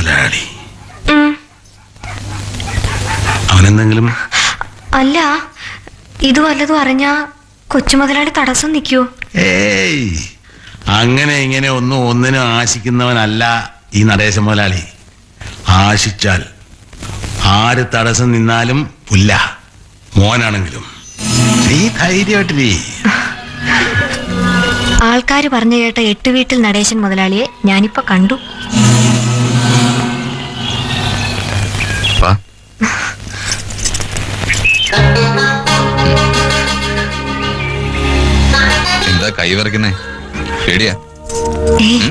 മുതലാളി ഉം. അവനെന്തെങ്കിലും അല്ല ഇത് വല്ലതും അറിഞ്ഞാ കൊച്ചു മുതലാളി തടസ്സം നിൽക്കൂ ഏയ് അങ്ങനെ ഇങ്ങനെ ഒന്നും ഒന്നിനും ആശിക്കുന്നവനല്ല ഈ നടേശ മുതലാളി ആശിച്ചാൽ ആര് തടസ്സം നിന്നാലും പുല്ല മോനാണെങ്കിലും നീ ധൈര്യമായിട്ടിരീ ആൾക്കാർ പറഞ്ഞു കേട്ട എട്ട് വീട്ടിൽ നടേശൻ മുതലാളിയെ ഞാനിപ്പോ കണ്ടു വാ എന്താ കൈ വരയ്ക്കുന്നേ പേടിയാ ഏയ്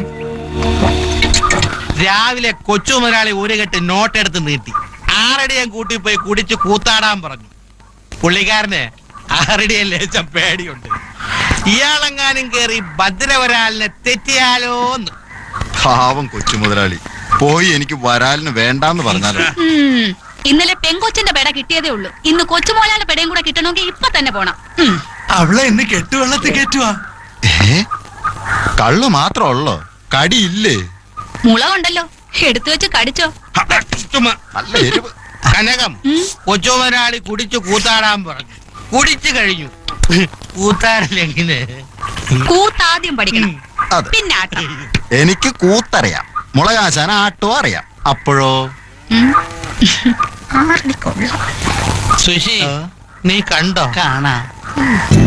രാവിലെ കൊച്ചു മുതലാളി ഒരു കെട്ട് നോട്ടെടുത്ത് നീട്ടി ആറടി ഞാൻ കൂട്ടി പോയി കുടിച്ച് കൂത്താടാൻ പറഞ്ഞു പുള്ളിക്കാരന് ആറടിയെ ലേശം പേടിയുണ്ട് ഇയാളെങ്ങാനും കേറി ഭദ്രവരാലിനെ തെറ്റിയാലോന്ന് പാവം കൊച്ചു മുതലാളി പോയി എനിക്ക് വരാലിന് വേണ്ടാന്ന് പറഞ്ഞാലോ ഉം. ഇന്നലെ പെങ്കൊച്ചിന്റെ പെട കിട്ടിയതേ ഉള്ളൂ ഇന്ന് കൊച്ചുമോളാന്റെ പെടയും കൂടെ കിട്ടണമെങ്കിൽ ഇപ്പൊ തന്നെ പോണം ഉം. അവളെ എന്നെ കെട്ടുവെള്ളത്തിൽ കയറ്റുവാ ഏ കള്ളു മാത്രം ഉള്ളോ കടിയില്ലേ മുളകുണ്ടല്ലോ എടുത്തു വെച്ച് കടിച്ചോ ചുമ്മാ. നല്ല എരിവ് കനകം കൊച്ചു മുതലാളി കുടിച്ച് കൂത്താടാൻ പറഞ്ഞു കുടിച്ചു കഴിഞ്ഞു കൂത്താടില്ലെങ്കില് കൂത്താദ്യം പഠിക്കണം അതെ പിന്നെ ആട്ടം എനിക്ക് കൂത്തറിയാം മുളകാശാൻ ആട്ടോ അറിയാം അപ്പോഴോ ഉം. സുശി നീ കണ്ടോ കാണാ